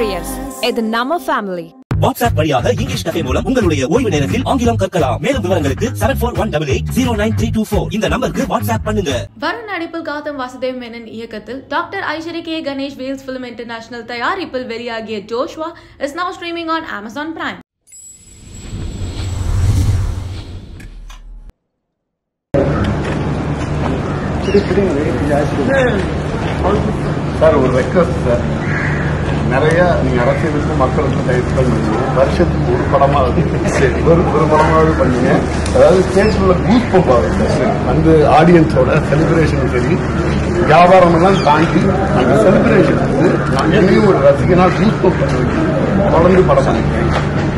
Couriers இது நம்ம family WhatsApp வழியாக இங்கிலீஷ் கஃபே மூலம் உங்களுடைய ஓய்வு நேரத்தில் ஆங்கிலம் கற்கலாம் மேலும் விவரங்களுக்கு seven four one double eight zero nine three two four இந்த நம்பருக்கு வாட்ஸ்அப் பண்ணுங்க வருண் நடிப்பில் கௌதம் வாசுதேவ் மேனன் இயக்கத்தில் doctor Ishari K Ganesh Vels film international தயாரிப்பில் வெளியாகிய Joshua is now streaming on Amazon Prime sir ஒரு ரெக்வஸ்ட் சார் நிறைய நீங்க அரசியலுக்கும் மக்களுக்கும் டைப் பண்ணுங்க வருஷத்துக்கு ஒரு படமாவது சரி ஒரு ஒரு படமாவது பண்ணுங்க அதாவது ஸ்டேஜ்ல கூஸ் பம்ப் ஆகுது சார் அந்த ஆடியன்ஸோட செலிப்ரேஷனும் சரி வியாபாரம் எல்லாம் தாண்டி அந்த செலிப்ரேஷன் வந்து நான் என்னையும் ஒரு ரசிகனா கூஸ் பம்ப் பண்ண வைக்கணும் தொடர்ந்து படம் பண்ணிக்கிறேன்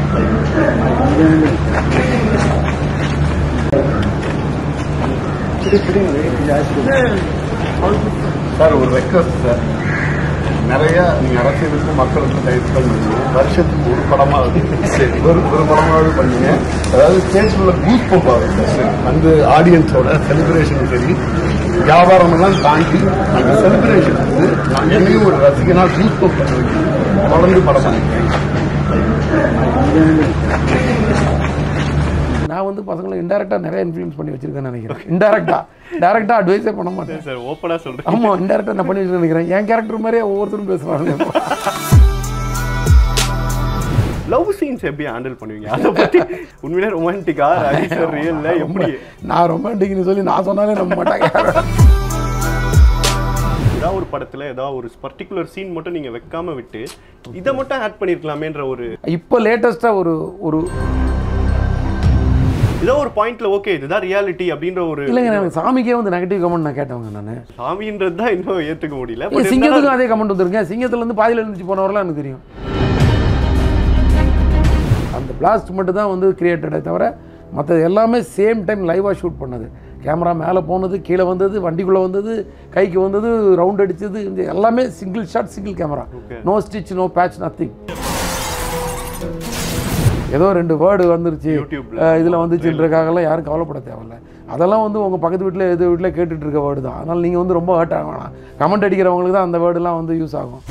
சார் ஒரு ரெக்வஸ்ட் சார் நிறைய நீங்க அரசியலுக்கும் மக்களுக்கும் டைப் பண்ணுங்க வருஷத்துக்கு ஒரு படமாவது சரி ஒரு ஒரு படமாவது பண்ணுங்க அதாவது ஸ்டேஜ்ல கூஸ் பம்ப் ஆகுது சார் அந்த ஆடியன்ஸோட செலிப்ரேஷனும் சரி வியாபாரம் எல்லாம் தாண்டி அந்த செலிப்ரேஷன் வந்து நான் என்னையும் ஒரு ரசிகனா கூஸ் பம்ப் பண்ண வைக்கணும் தொடர்ந்து படம் பண்ணிக்கிறேன் நான் வந்து பசங்களை இன்டெரக்டாக நிறைய இன்ஃப்ளூயன்ஸ் பண்ணி வச்சிருக்கேன்னு நினைக்கிறேன் இன்டெரக்டாக டேரெக்டாக அட்வைஸே பண்ண மாட்டேன் சார் ஓப்பனா சொல்றேன் ஆமாம் இன்டெரக்டாக நான் பண்ணி வச்சிருக்கேன்னு நினைக்கிறேன் என் கேரக்டர் மாதிரியே ஒவ்வொருத்தரும் பேசுகிறாங்க லவ் சீன்ஸ் எப்படி ஹேண்டில் பண்ணுவீங்க அதை பத்தி உண்மையிலே ரொமான்டிக்கா சார் ரியல்ல எப்படி நான் ரொமான்டிக்னு சொல்லி நான் சொன்னாலே நம்ப மாட்டாங்க ஏதாவது ஒரு படத்துல ஏதாவது ஒரு பர்டிகுலர் சீன் மட்டும் நீங்க வைக்காம விட்டு இதை மட்டும் ஆட் பண்ணிருக்கலாமேன்ற ஒரு இப்போ லேட்டஸ்ட்டாக ஒரு ஒரு ஏதோ ஒரு பாயிண்ட்ல ஓகே இதுதான் ரியாலிட்டி அப்படின்ற ஒரு இல்லைங்க எனக்கு சாமிக்கே வந்து நெகட்டிவ் கமெண்ட் நான் கேட்டவங்க நான் சாமின்றது தான் இன்னும் ஏத்துக்க முடியல ஏன் But சிங்கத்துக்கும் இருந்தாலும் அதே கமெண்ட் வந்திருக்கேன் சிங்கத்துலேருந்து பாதியில் இருந்துச்சு போனவரெல்லாம் எனக்கு தெரியும் அந்த பிளாஸ்ட் மட்டும் தான் வந்து கிரியேட்டடே தவிர மற்றது எல்லாமே சேம் டைம் லைவாக ஷூட் பண்ணது கேமரா மேலே போனது கீழே வந்தது வண்டிக்குள்ளே வந்தது கைக்கு வந்தது ரவுண்ட் அடிச்சது இந்த எல்லாமே single shot single camera no stitch no patch nothing ஏதோ ரெண்டு வேர்டு வந்துருச்சு YouTubeல. இதில் வந்துச்சுன்றக்காகலாம் யாரும் கவலைப்பட தேவையில்ல அதெல்லாம் வந்து உங்கள் பக்கத்து வீட்டில் எது வீட்டில் கேட்டுட்டு இருக்க வேர்டு தான் அதனால் நீங்கள் வந்து ரொம்ப ஹர்ட் ஆக வேணாம் கமெண்ட் அடிக்கிறவங்களுக்கு தான் அந்த வேர்டுலாம் வந்து யூஸ் ஆகும்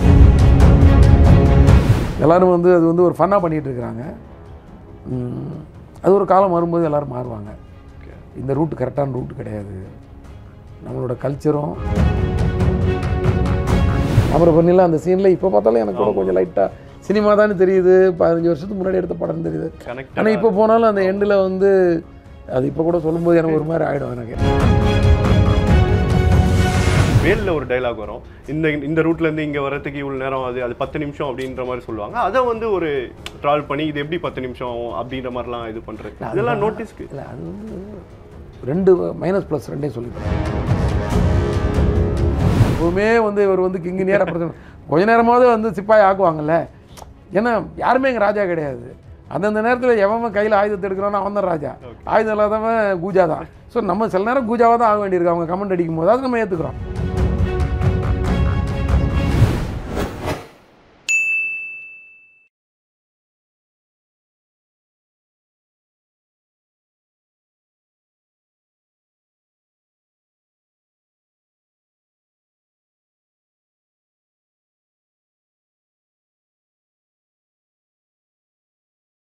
எல்லாரும் வந்து அது வந்து ஒரு ஃபன்னாக பண்ணிகிட்டு இருக்கிறாங்க உம், அது ஒரு காலம் வரும்போது எல்லாரும் மாறுவாங்க இந்த ரூட் கரெக்டான ரூட் கிடையாது நம்மளோட கல்ச்சரும் அப்புறம் பண்ணில அந்த சீனில் இப்போ பார்த்தாலும் எனக்கு கூட கொஞ்சம் லைட்டாக சினிமா தானே தெரியுது பதினஞ்சு வருஷத்துக்கு முன்னாடி எடுத்த படம் தெரியுது Connected ஆனால் இப்போ போனாலும் அந்த எண்டில் வந்து அது இப்போ கூட சொல்லும்போது எனக்கு ஒரு மாதிரி ஆகிடும் எனக்கு வேல்ல ஒரு டைலாக் வரும் இந்த இந்த ரூட்ல இருந்து இங்க வரதுக்கு இவ்வளவு நேரம் அது அது பத்து நிமிஷம் அப்படின்ற மாதிரி சொல்லுவாங்க அதை வந்து ஒரு ட்ராவல் பண்ணி இது எப்படி பத்து நிமிஷம் அப்படின்ற மாதிரிலாம் இது பண்றது இதெல்லாம் நோட்டீஸ்க்கு இல்லை அது வந்து ரெண்டு மைனஸ் ப்ளஸ் ரெண்டே சொல்லிக்கிறேன் எப்பவுமே வந்து இவர் வந்து கிங்கு நேரம் பிரச்சனை கொஞ்ச நேரமாவது வந்து சிப்பாய் ஆக்குவாங்கல்ல ஏன்னா யாருமே எங்கள் ராஜா கிடையாது அந்தந்த நேரத்தில் எவன் கையில் ஆயுதத்தை எடுக்கிறானோ அவன் தான் ராஜா ஆயுதம் இல்லாதவன் கூஜா தான் ஸோ நம்ம சில நேரம் கூஜாவாக தான் ஆக வேண்டியிருக்கு அவங்க கமெண்ட் அடிக்கும் போது அதை நம்ம ஏற்றுக்கிறோம்